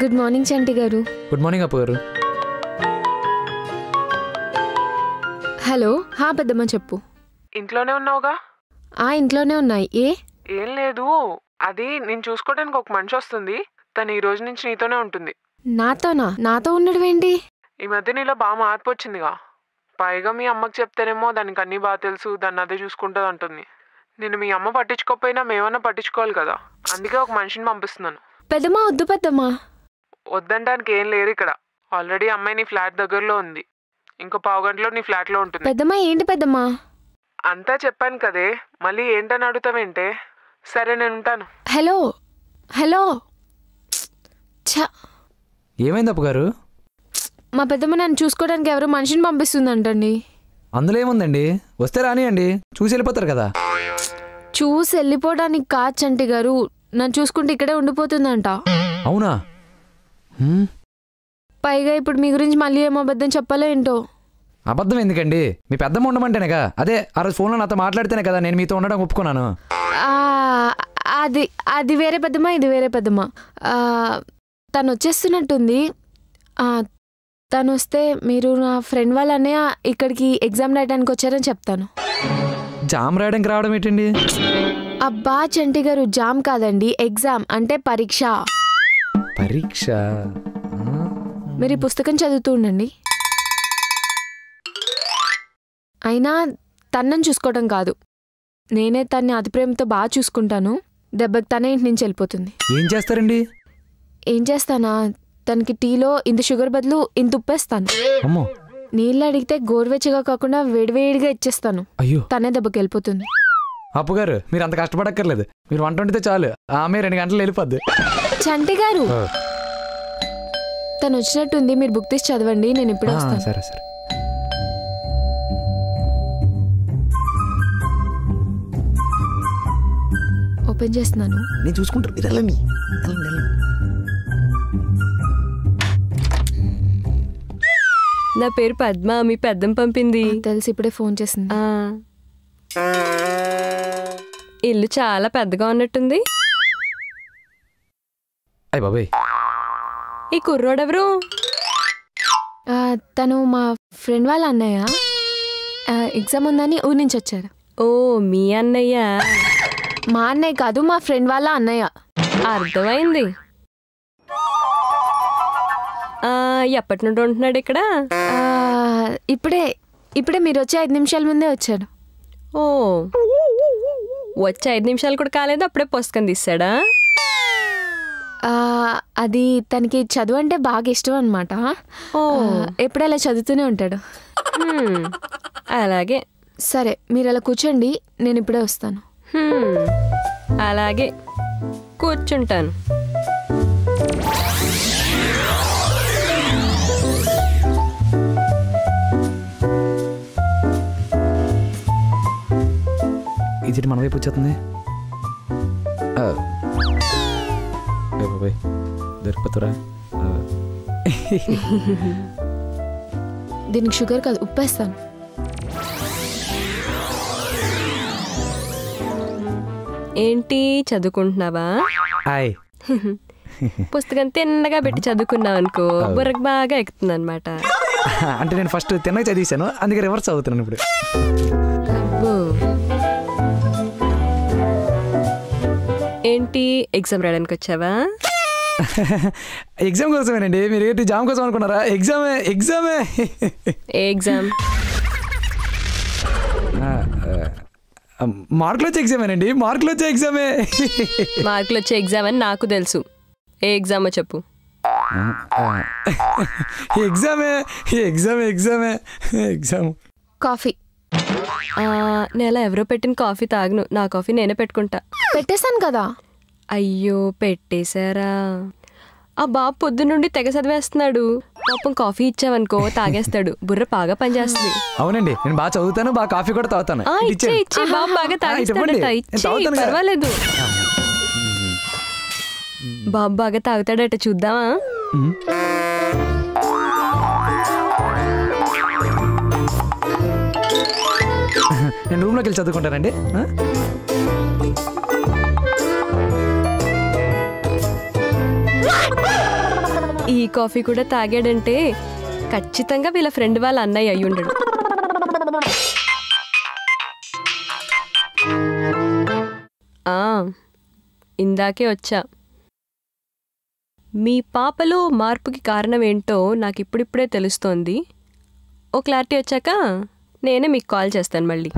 Good morning చంటి గారు good morning అప్పు గారు హలో హా పెద్దమ్మ చెప్పు ఇంట్లోనే ఉన్నావుగా ఆ ఇంట్లోనే ఉన్నాయి ఏ ఏం లేదు అది నేను చూసుకోవడానికి ఒక మనిషి వస్తుంది తను ఈ రోజు నుంచి నీతోనే ఉంటుంది నాతోనా నాతో ఉండడం ఏంటి ఈ మధ్య నీలో బాగా మార్పు వచ్చిందిగా పైగా మీ అమ్మకి చెప్తేనేమో దానికి అన్నీ బాగా తెలుసు దాన్ని అదే చూసుకుంటుంది అంటుంది నేను మీ అమ్మ పట్టించుకోకపోయినా మేమన్నా పట్టించుకోవాలి కదా అందుకే ఒక మనిషిని పంపిస్తున్నాను పెద్దమ్మ వద్దు పెద్దమ్మ వద్దంటానికి ఏం లేరు ఇక్కడ ఆల్రెడీ అమ్మాయి నీ ఫ్లాట్ దగ్గరలో ఉంది ఇంకో పావు గంటలో నీ ఫ్లాట్లో ఉంటుంది పెద్దమ్మ ఏంటి పెద్దమ్మ అంతా చెప్పాను కదే మళ్ళీ ఏంటని అడుగుతావేంటే సరే నేను ఉంటాను హలో హలో ఛ ఏమైంది అప్పు గారు మా పెద్దమ్మ నన్ను చూసుకోవడానికి ఎవరో మనిషిని పంపిస్తుందంటండి అందులో ఏముందండి వస్తే రానియండి చూసి వెళ్ళిపోతారు కదా చూసి వెళ్ళిపోవడానికి కాదు చంటి గారు నన్ను చూసుకుంటే ఇక్కడే ఉండిపోతుందంట అవునా హ్మ్, పైగా ఇప్పుడు మీ గురించి మళ్ళీ ఏమో అబద్ధం చెప్పాలో ఏంటో అబద్ధం ఎందుకండి మీ పెద్దమ్మ ఉండమంటేనేగా అదే ఆ రోజు ఫోన్లో నాతో మాట్లాడితేనే కదా నేను మీతో ఉండడం ఒప్పుకున్నాను ఆ, అది అది వేరే పెద్దమ్మ ఇది వేరే పెద్దమ్మ ఆ, తను వచ్చేస్తున్నట్టుంది ఆ, తను వస్తే మీరు నా ఫ్రెండ్ వాళ్ళ అన్నయ్య ఇక్కడికి ఎగ్జామ్ రాయడానికి వచ్చారని చెప్తాను జామ్ రాయడానికి రావడం ఏంటండి అబ్బా చంటి గారు జామ్ కాదండి ఎగ్జామ్ అంటే పరీక్ష పరీక్ష ఆ, మీరు ఈ పుస్తకం చదువుతూ ఉండండి అయినా తన్నని చూసుకోవడం కాదు నేనే తన్ని అతి ప్రేమతో బాగా చూసుకుంటాను దెబ్బకి తనే ఇంటి నుంచి వెళ్ళిపోతుంది ఏం చేస్తారండి ఏం చేస్తానా తనకి టీలో ఇంత షుగర్ బదులు ఇంత ఉప్పేస్తాను అమ్మో నీళ్ళు అడిగితే గోరువెచ్చగా కాకుండా వేడివేడిగా ఇచ్చేస్తాను అయ్యో తనే దెబ్బకి వెళ్ళిపోతుంది అప్పు గారు మీరు అంత కష్టపడక్కర్లేదు మీరు వంట వండితే చాలు ఆమె రెండు గంటలు వెళ్ళిపోద్ది చంటి గారు ఆ. తను వచ్చినట్టుంది మీరు బుక్ తీసి చదవండి నేను ఇప్పుడే ఆ, వస్తాను సరే సరే ఓపెన్ చేస్తున్నాను నేను చూసుకుంటాను మీరు వెళ్ళండి వెళ్ళండి, వెళ్ళండి. నా పేరు పద్మ మీ పెద్దం పంపింది తెలిసి ఇప్పుడే ఫోన్ చేసింది ఆ. ఇల్లు చాలా పెద్దగా ఉన్నట్టుంది అయ్య బాబాయ్ ఈ కుర్రోడెవరు ఆ, తను మా ఫ్రెండ్ వాళ్ళ అన్నయ్య ఆ, ఎగ్జామ్ ఉందని ఊరి నుంచి వచ్చారు ఓ మీ అన్నయ్య మా అన్నయ్య కాదు మా ఫ్రెండ్ వాళ్ళ అన్నయ్య అర్థమైంది ఆ, ఎప్పటి నుండి ఉంటున్నాడు ఇక్కడ ఆ, ఇప్పుడే ఇప్పుడే మీరు వచ్చే ఐదు నిమిషాల ముందే వచ్చాడు ఓ వచ్చే ఐదు నిమిషాలు కూడా కాలేదు అప్పుడే పుస్తకం తీసాడా ఆ, అది తనకి చదువు అంటే బాగా ఇష్టం అనమాట ఓ ఎప్పుడు అలా చదువుతూనే ఉంటాడు హ్మ్. అలాగే సరే మీరు అలా కూర్చోండి నేను ఇప్పుడే వస్తాను హ్మ్. అలాగే కూర్చుంటాను ఇది మన వైపు వచ్చేస్తుంది ఆ. అయ్య బాబాయ్ దొరికిపోతురా దీనికి షుగర్ కాదు ఉప్పేస్తాను ఏంటి చదువుకుంటున్నావా హాయ్ పుస్తకం తిన్నగా పెట్టి చదువుకున్నావు అనుకో బుర్రకు బాగా ఎక్కుతుంది అనమాట అంటే నేను ఫస్ట్ తిన్నగా చదివేశాను అందుకే రివర్స్ అవుతున్నాను ఇప్పుడు ఏంటి ఎగ్జామ్ రాయడానికి వచ్చావా ఎగ్జామ్ కోసమేనండి మీరు ఏంటి జామ్ కోసం అనుకున్నారా ఎగ్జామే ఎగ్జామే ఏ ఎగ్జామ్ మార్కులు వచ్చే ఎగ్జామేనండి మార్కులు వచ్చే ఎగ్జామే మార్కులు వచ్చే ఎగ్జామ్ అని నాకు తెలుసు ఏ ఎగ్జామో చెప్పు ఎగ్జామే ఎగ్జామ్ ఎగ్జామే ఎగ్జామ్ కాఫీ ఆ, నెల ఎవరో పెట్టిన కాఫీ తాగను నా కాఫీ నేనే పెట్టుకుంటా పెట్టేశాను కదా అయ్యో పెట్టేశారా ఆ బాబు పొద్దు నుండి తెగ చదివేస్తున్నాడు పాపం కాఫీ ఇచ్చావనుకో తాగేస్తాడు బుర్ర బాగా పనిచేస్తుంది అవునండి నేను బాగా చదువుతాను బాగా కాఫీ కూడా తాగుతాను ఆ, ఇది ఇచ్చే ఇచ్చేయండి. ఇచ్చే బాబు బాగా ఆ, ఇటు ఇవ్వండి. తాగిస్తాడట నేను ఇచ్చే తాగుతాను కదా. పర్వాలేదు బాబు బాగా తాగుతాడట చూద్దామా మ్మ్. నేను రూమ్లోకి వెళ్ళి చదువుకుంటానండి ఆ? ఈ కాఫీ కూడా తాగాడంటే ఖచ్చితంగా వీళ్ళ ఫ్రెండ్ వాళ్ళ అన్నయ్య అయి ఉండడు ఆ, ఇందాకే వచ్చా మీ పాపలో మార్పుకి కారణం ఏంటో నాకు ఇప్పుడిప్పుడే తెలుస్తోంది ఓ క్లారిటీ వచ్చాక నేనే మీకు కాల్ చేస్తాను మళ్ళీ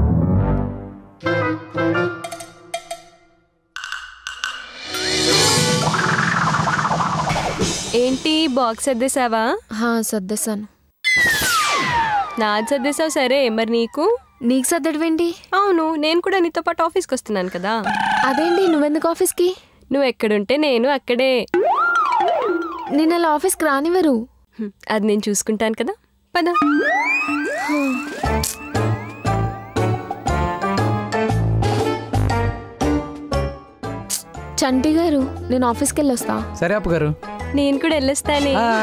ఏంటి బాక్స్ అద్దేసావా హా, సర్దేశాను నాది సర్దేసావు సరే మరి నీకు నీకు సర్దడమేంటి అవును నేను కూడా నీతో పాటు ఆఫీస్కి వస్తున్నాను కదా అదేంటి నువ్వెందుకు ఆఫీస్కి నువ్వు ఎక్కడుంటే నేను అక్కడే నేను అలా ఆఫీస్కి రానివ్వరు హ్మ్, అది నేను చూసుకుంటాను కదా పద చంటి గారు నేను ఆఫీస్కి వెళ్ళి వస్తా సరే అప్పు గారు నేను కూడా వెళ్ళొస్తానే ఆ,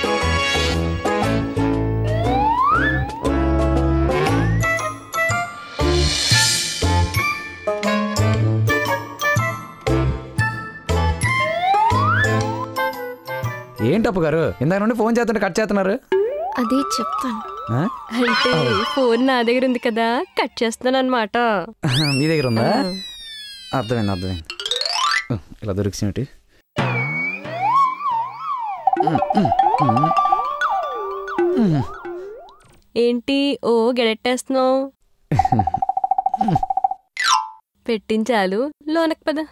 ఏంటి అప్పు గారు ఇందాక నుండి ఫోన్ చేస్తుంటే కట్ చేస్తున్నారు అదే చెప్తాను ఆ? అంటే ఫోన్ నా దగ్గర ఉంది కదా కట్ చేస్తాను అనమాట మీ దగ్గర ఉందా అర్థమైంది అర్థమైంది ఉ, ఇలా దొరికిసినట్టు ఏంటి ఓ గెడెట్టేస్తున్నావు పెట్టించాలు లోనకి పద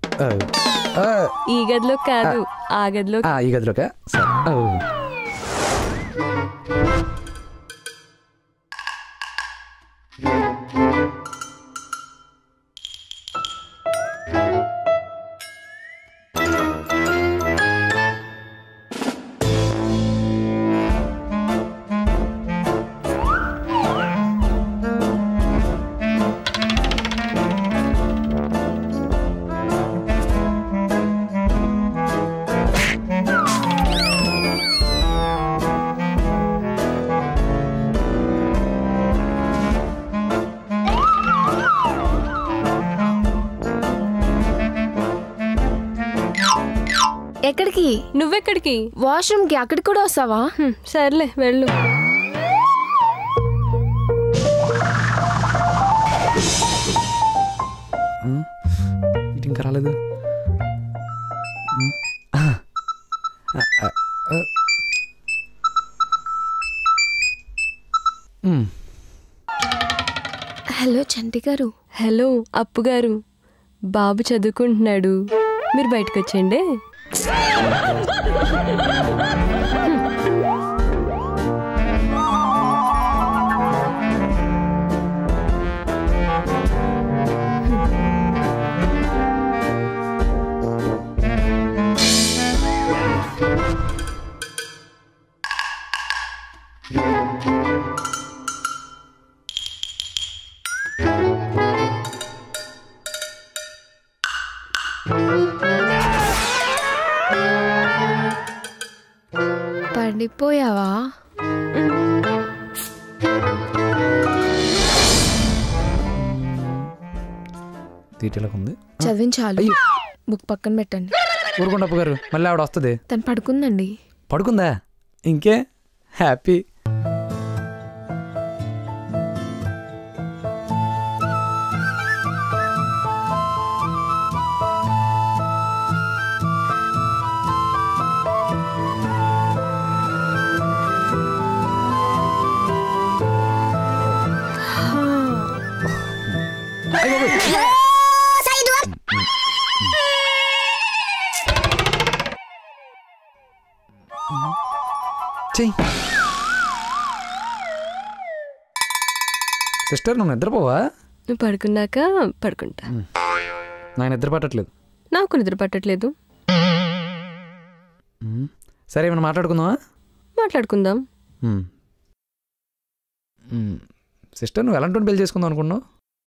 ఈ గదిలో కాదు ఆ గదిలో ఈ గదిలోకా సరే ఓ. ఎక్కడికి నువ్వెక్కడికి వాష్రూమ్కి అక్కడికి కూడా వస్తావా హ్మ్, సర్లే వెళ్ళు ఇటు ఇంకా రాలేదు ఆ. ఆ, ఆ, ఆ. ఉమ్. హలో చంటి గారు హలో అప్పు గారు బాబు చదువుకుంటున్నాడు మీరు బయటకు వచ్చేయండి పడిపోయావా తీటలకు ఉంది చదివించాలి అయ్యో. బుక్ పక్కన పెట్టండి ఊరుకోండి అప్పు గారు మళ్ళీ ఆవిడ వస్తుంది తను పడుకుందండి పడుకుందా ఇంకే హ్యాపీ చెయ్యి సిస్టర్ నువ్వు నిద్రపోవా నువ్వు పడుకున్నాక పడుకుంటా నాకు నిద్ర పట్టట్లేదు నాకు నిద్ర పట్టట్లేదు ఉమ్. సరే ఏమైనా మాట్లాడుకుందామా మాట్లాడుకుందాం ఉమ్. ఉమ్. సిస్టర్ నువ్వు ఎలాంటి పెళ్లి చేసుకుందాం అనుకున్నావు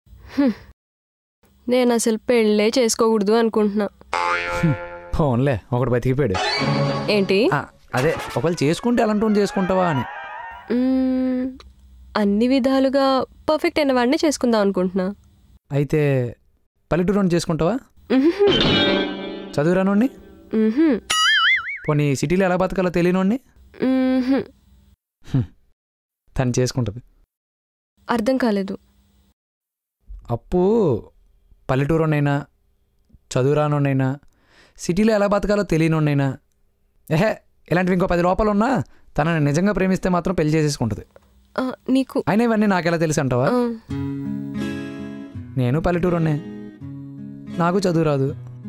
నేను అసలు పెళ్ళే చేసుకోకూడదు అనుకుంటున్నా ఫోన్లే ఒకటి బతికిపోయాడు ఏంటి ఆ, అదే ఒకవేళ చేసుకుంటే ఎలాంటి చేసుకుంటావా అని మ్మ్, అన్ని విధాలుగా పర్ఫెక్ట్ అయిన వాడిని చేసుకుందాం అనుకుంటున్నా అయితే పల్లెటూరు చేసుకుంటావా మ్హూ. చదువురానోడిని మ్హూ. పోనీ సిటీలో ఎలా బతకాలో తెలియనోడిని మ్మ్హ్మ్. తను చేసుకుంటుంది అర్థం కాలేదు అప్పు పల్లెటూరునైనా చదువురానోనైనా సిటీలో ఎలా బతకాలో తెలియనోనైనా ఏహే ఇలాంటివి ఇంకో పది లోపాలు ఉన్నా తనని నిజంగా ప్రేమిస్తే మాత్రం పెళ్లి చేసేసుకుంటుంది ఆ, నీకు అయినా ఇవన్నీ నాకెలా తెలుసు అంటావా ఆ, నేను పల్లెటూరునే నాకు చదువు రాదు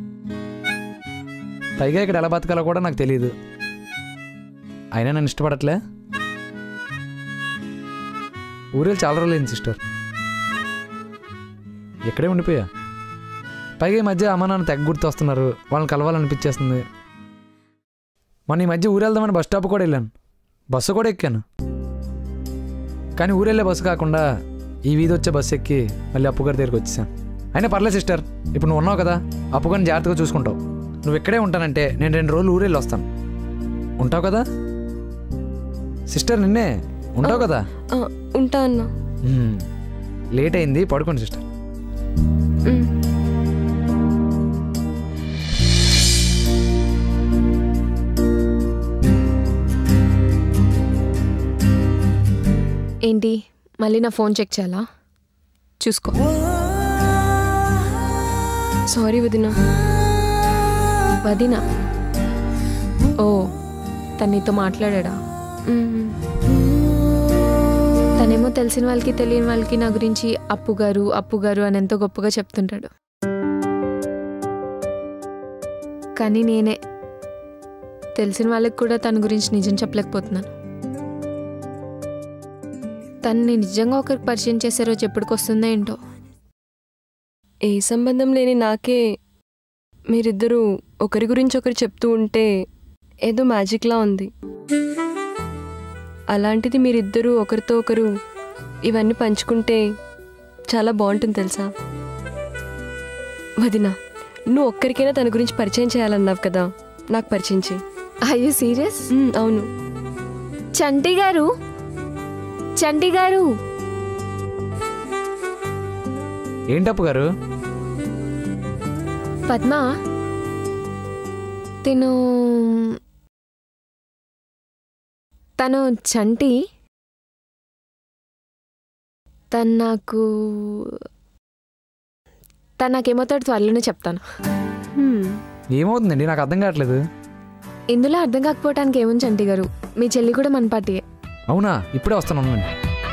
పైగా ఇక్కడ ఎలా బతకాలో కూడా నాకు తెలియదు అయినా నన్ను ఇష్టపడట్లే ఊరేళ్ళు చాలా రోజులైంది సిస్టర్ ఇక్కడే ఉండిపోయా పైగా ఈ మధ్య అమ్మ నాన్న తెగ గుర్తు వస్తున్నారు వాళ్ళని కలవాలనిపించేస్తుంది మొన్న ఈ మధ్య ఊరెళ్దామని బస్ స్టాప్ కూడా వెళ్ళాను బస్సు కూడా ఎక్కాను కానీ ఊరెళ్ళే బస్సు కాకుండా ఈ వీధి వచ్చే బస్సు ఎక్కి మళ్ళీ అప్పుగారి దగ్గరికి వచ్చేసాను అయినా పర్లేదు సిస్టర్ ఇప్పుడు నువ్వు ఉన్నావు కదా అప్పుగారిని జాగ్రత్తగా చూసుకుంటావు నువ్వు ఇక్కడే ఉంటానంటే నేను రెండు రోజులు ఊరెళ్ళి వస్తాను ఉంటావు కదా సిస్టర్ నిన్నే ఉంటావు కదా ఆ, ఉంటా అన్నా మ్మ్. లేట్ అయింది పడుకోండి సిస్టర్ మ్మ్. ఏంటి మళ్ళీ నా ఫోన్ చెక్ చేయాలా చూసుకో సారీ వదినా వదినా ఓ తను నీతో మాట్లాడా మ్మ్. తనేమో తెలిసిన వాళ్ళకి తెలియని వాళ్ళకి నా గురించి అప్పు గారు అప్పు గారు అని ఎంతో గొప్పగా చెప్తుంటాడు కానీ నేనే తెలిసిన వాళ్ళకి కూడా తన గురించి నిజం చెప్పలేకపోతున్నాను తనని నిజంగా ఒకరికి పరిచయం చేసే రోజు ఎప్పటికొస్తుందో ఏంటో ఏ సంబంధం లేని నాకే మీరిద్దరూ ఒకరి గురించి ఒకరు చెప్తూ ఉంటే ఏదో మ్యాజిక్లా ఉంది అలాంటిది మీరిద్దరూ ఒకరితో ఒకరు ఇవన్నీ పంచుకుంటే చాలా బాగుంటుంది తెలుసా వదినా నువ్వు ఒక్కరికైనా తన గురించి పరిచయం చేయాలన్నావు కదా నాకు పరిచయం చేయి ఐ యూ సీరియస్ మ్మ్, అవును చంటి గారు చంటి గారు ఏంటప్పు గారు పద్మ తిను తను చంటి తను నాకు తను నాకేమవుతాడు త్వరలోనే చెప్తాను హ్మ్. ఏమవుతుందండి నాకు అర్థం కావట్లేదు ఇందులో అర్థం కాకపోవటానికి ఏముంది చంటి గారు మీ చెల్లి కూడా మన పార్టీయే అవునా ఇప్పుడే వస్తాను ఉండండి.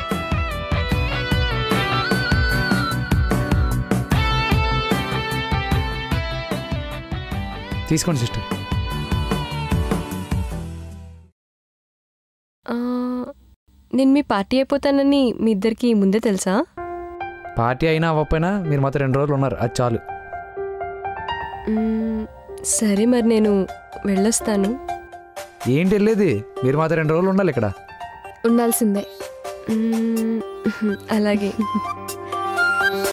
తీసుకోండి సిస్టర్ ఆ, నేను మీ పార్టీ అయిపోతానని మీ ఇద్దరికి ముందే తెలుసా పార్టీ అయినా అవ్వకపోయినా మీరు మాత్రం రెండు రోజులు ఉన్నారు అది చాలు మ్మ్, సరే మరి నేను వెళ్ళొస్తాను ఏంటి వెళ్ళేది మీరు మాత్రం రెండు రోజులు ఉండాలి ఇక్కడ ఉండాల్సిందే మ్మ్, అలాగే